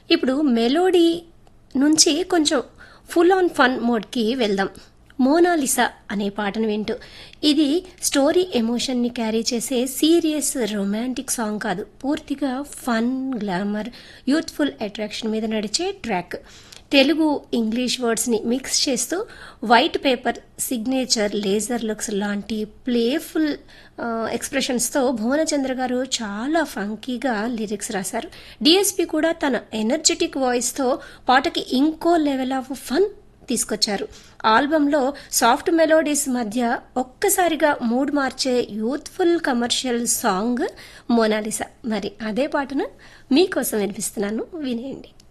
ఇప్పుడు మెలోడీ నుంచి కొంచెం ఫుల్ ఆన్ ఫన్ మోడ్కి వెళ్దాం మోనాలిసా అనే పాటను వింటూ ఇది స్టోరీ ఎమోషన్ని క్యారీ చేసే సీరియస్ రొమాంటిక్ సాంగ్ కాదు పూర్తిగా ఫన్ గ్లామర్ యూత్ఫుల్ అట్రాక్షన్ మీద నడిచే ట్రాక్ తెలుగు ఇంగ్లీష్ వర్డ్స్ని మిక్స్ చేస్తూ white paper signature laser looks లాంటి ప్లేఫుల్ ఎక్స్ప్రెషన్స్తో భువనచంద్ర గారు చాలా ఫంకీగా లిరిక్స్ రాశారు డిఎస్పి కూడా తన ఎనర్జెటిక్ వాయిస్తో పాటకి ఇంకో లెవెల్ ఆఫ్ ఫన్ తీసుకొచ్చారు ఆల్బంలో సాఫ్ట్ మెలోడీస్ మధ్య ఒక్కసారిగా మూడ్ మార్చే యూత్ఫుల్ కమర్షియల్ సాంగ్ మోనాలిసా మరి అదే పాటను మీకోసం వినిపిస్తున్నాను వినేయండి